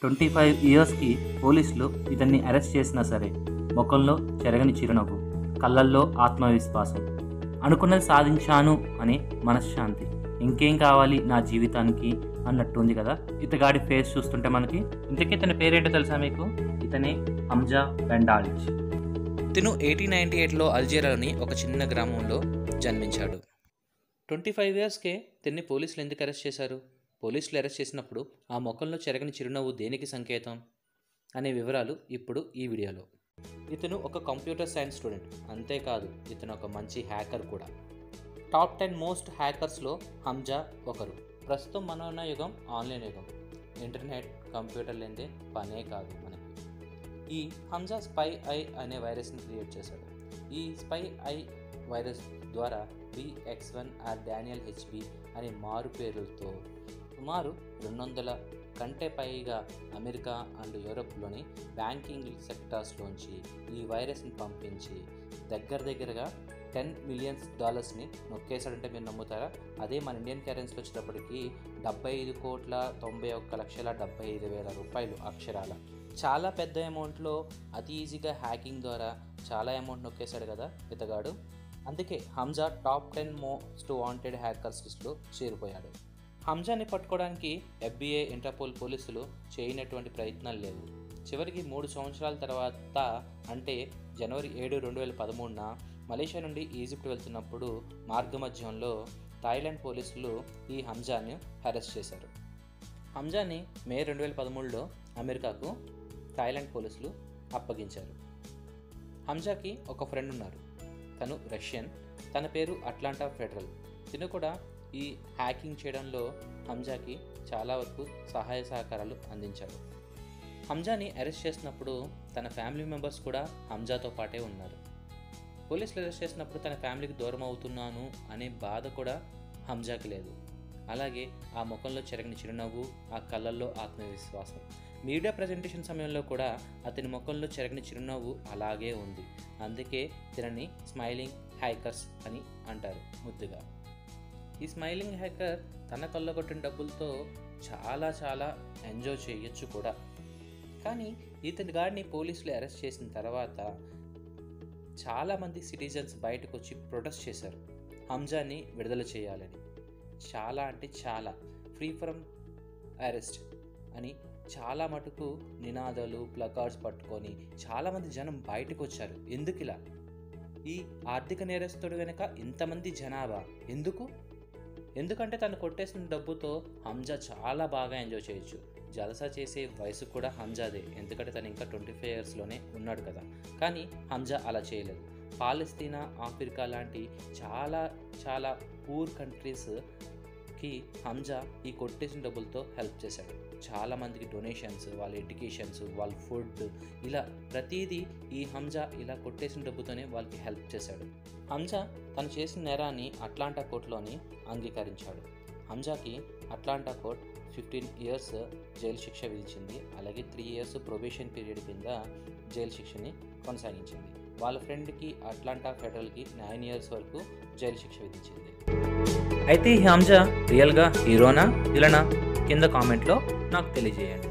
twenty five ఇయర్స్కి పోలీసులు ఇతన్ని అరెస్ట్ చేసినా సరే ముఖంలో చెరగని చిరునవ్వు కళ్ళల్లో ఆత్మవిశ్వాసం అనుకున్నది సాధించాను అనే మనశ్శాంతి ఇంకేం కావాలి నా జీవితానికి అన్నట్టు ఉంది కదా ఇతగాడి ఫేస్ చూస్తుంటే మనకి ఇంతకీ ఇతని పేరేంటో తెలుసా మీకు ఇతనే హంజా బెండాల్జ్ తిను ఎయిటీన్ నైంటీ ఎయిట్లో అల్జీరాలోని ఒక చిన్న గ్రామంలో జన్మించాడు ట్వంటీ ఫైవ్ ఇయర్స్కే తిన్ని పోలీసులు ఎందుకు అరెస్ట్ చేశారు పోలీసులు అరెస్ట్ చేసినప్పుడు ఆ ముఖంలో చెరగని చిరునవ్వు దేనికి సంకేతం అనే వివరాలు ఇప్పుడు ఈ వీడియోలో ఇతను ఒక కంప్యూటర్ సైన్స్ స్టూడెంట్ అంతేకాదు ఇతను ఒక మంచి హ్యాకర్ కూడా టాప్ టెన్ మోస్ట్ హ్యాకర్స్లో హంజా ఒకరు ప్రస్తుతం మన ఉన్న యుగం ఆన్లైన్ యుగం ఇంటర్నెట్ కంప్యూటర్ లేనిదే పనే కాదు మనకి ఈ హంజా స్పై ఐ అనే వైరస్ని క్రియేట్ చేశాడు ఈ స్పై ఐ వైరస్ ద్వారా BX one or Daniel HB అనే మారు పేరుతో సుమారు రెండు వందల కంటే పైగా అమెరికా అండ్ యూరోప్లోని బ్యాంకింగ్ సెక్టార్స్లోంచి ఈ వైరస్ని పంపించి దగ్గర దగ్గరగా టెన్ మిలియన్స్ డాలర్స్ని నొక్కేశాడంటే మీరు నమ్ముతారా అదే మన ఇండియన్ కరెన్సీలో వచ్చేటప్పటికి డెబ్బై ఐదు కోట్ల తొంభై ఒక్క లక్షల డెబ్బై ఐదు వేల రూపాయలు అక్షరాల చాలా పెద్ద అమౌంట్లో అతి ఈజీగా హ్యాకింగ్ ద్వారా చాలా అమౌంట్ నొక్కేశాడు కదా ఇతగాడు అందుకే Hamza top ten most wanted hackers లిస్ట్లో చేరిపోయాడు హంజాని పట్టుకోవడానికి ఎఫ్బిఐ ఇంటర్పోల్ పోలీసులు చేయనటువంటి ప్రయత్నాలు లేవు చివరికి మూడు సంవత్సరాల తర్వాత అంటే జనవరి ఏడు రెండు వేల పదమూడున మలేషియా నుండి ఈజిప్ట్ వెళ్తున్నప్పుడు మార్గమధ్యంలో థాయిలాండ్ పోలీసులు ఈ హంజాని అరెస్ట్ చేశారు హంజాని మే రెండు వేల పదమూడులో అమెరికాకు థాయిలాండ్ పోలీసులు అప్పగించారు హంజాకి ఒక ఫ్రెండ్ ఉన్నారు తను రష్యన్ తన పేరు అట్లాంటా ఫెడరల్ తిను కూడా ఈ హ్యాకింగ్ చేయడంలో హంజాకి చాలా వరకు సహాయ సహకారాలు అందించాడు హంజాని అరెస్ట్ చేసినప్పుడు తన ఫ్యామిలీ మెంబర్స్ కూడా హంజాతో పాటే ఉన్నారు పోలీసులు అరెస్ట్ చేసినప్పుడు తన ఫ్యామిలీకి దూరం అవుతున్నాను అనే బాధ కూడా హంజాకి లేదు అలాగే ఆ ముఖంలో చెరగని చిరునవ్వు ఆ కళ్ళల్లో ఆత్మవిశ్వాసం మీడియా ప్రజెంటేషన్ సమయంలో కూడా అతని ముఖంలో చెరగని చిరునవ్వు అలాగే ఉంది అందుకే తినని స్మైలింగ్ హ్యాకర్స్ అని అంటారు ముద్దుగా ఈ స్మైలింగ్ హ్యాకర్ తన కొల్లగొట్టిన డబ్బులతో చాలా చాలా ఎంజాయ్ చేయొచ్చు కూడా కానీ ఇతని గాడిని పోలీసులు అరెస్ట్ చేసిన తర్వాత చాలామంది సిటిజన్స్ బయటకు వచ్చి ప్రొటెస్ట్ చేశారు హంజాని విడుదల చేయాలని చాలా అంటే చాలా ఫ్రీ ఫ్రమ్ అరెస్ట్ అని చాలా మటుకు నినాదాలు ప్లకార్డ్స్ పట్టుకొని చాలామంది జనం బయటకు వచ్చారు ఎందుకు ఇలా ఈ ఆర్థిక నేరస్తుడు వెనుక ఇంతమంది జనాభా ఎందుకు ఎందుకంటే తను కొట్టేసిన డబ్బుతో హంజా చాలా బాగా ఎంజాయ్ చేయొచ్చు జలసా చేసే వయసు కూడా హంజాదే ఎందుకంటే తను ఇంకా ట్వంటీ ఫైవ్ ఇయర్స్లోనే ఉన్నాడు కదా కానీ హంజా అలా చేయలేదు పాలస్తీనా ఆఫ్రికా లాంటి చాలా చాలా పూర్ కంట్రీస్కి హంజా ఈ కొట్టేసిన డబ్బులతో హెల్ప్ చేశాడు చాలామందికి డొనేషన్స్ వాళ్ళ ఎడ్యుకేషన్స్ వాళ్ళ ఫుడ్ ఇలా ప్రతిదీ ఈ హంజా ఇలా కొట్టేసిన డబ్బుతోనే వాళ్ళకి హెల్ప్ చేశాడు హంజా తను చేసిన నేరాన్ని అట్లాంటా కోర్టులోని అంగీకరించాడు హంజాకి Atlanta court fifteen years jail శిక్ష విధించింది అలాగే త్రీ ఇయర్స్ ప్రొబేషన్ పీరియడ్ కింద జైలు శిక్షని కొనసాగించింది వాళ్ళ ఫ్రెండ్కి అట్లాంటా ఫెడరల్కి నైన్ ఇయర్స్ వరకు జైలు శిక్ష విధించింది అయితే ఈ హంజా రియల్గా హీరోనా విలనా కింద కామెంట్లో నాకు తెలియజేయండి